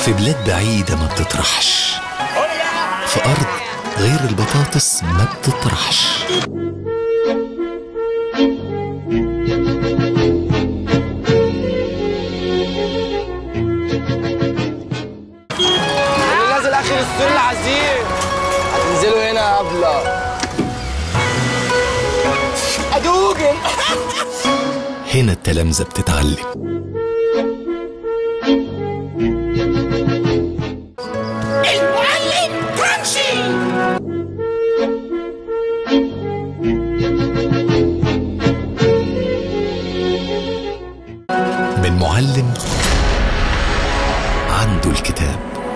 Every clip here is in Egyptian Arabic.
في بلاد بعيدة ما بتطرحش في أرض غير البطاطس ما بتطرحش اللي نازل اخر السور العزيز هتنزلوا هنا يا ابله ادوجن هنا التلامذة بتتعلم المعلم تمشي من معلم عنده الكتاب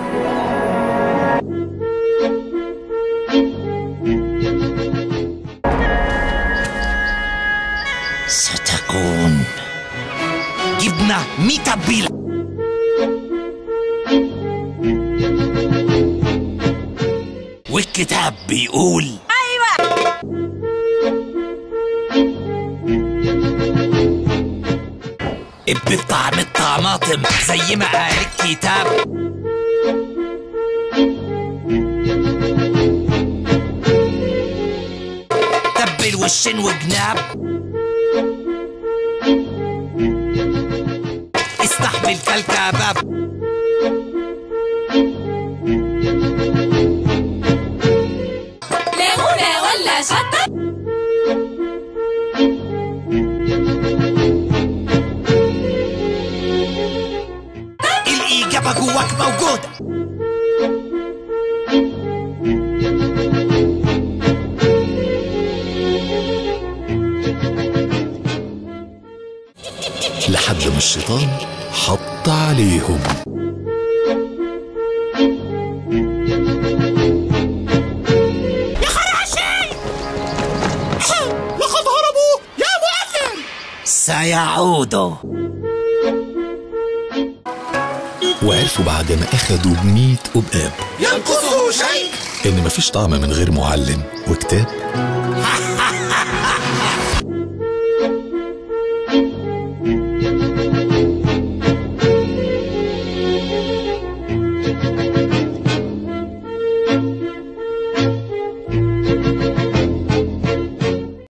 ستكون جبنة متبلة والكتاب بيقول أيوة بطعم الطماطم زي ما قال الكتاب تبل وشين وجناب استحمل كالكباب ليمونة ولا شطة الإجابة جواك موجودة لحد ما الشيطان حط عليهم يا خراشي لقد هربوا يا معلم سيعودوا وعرفوا بعد ما أخدوا بمية قباب ينقصه شيء إن مفيش طعم من غير معلم وكتاب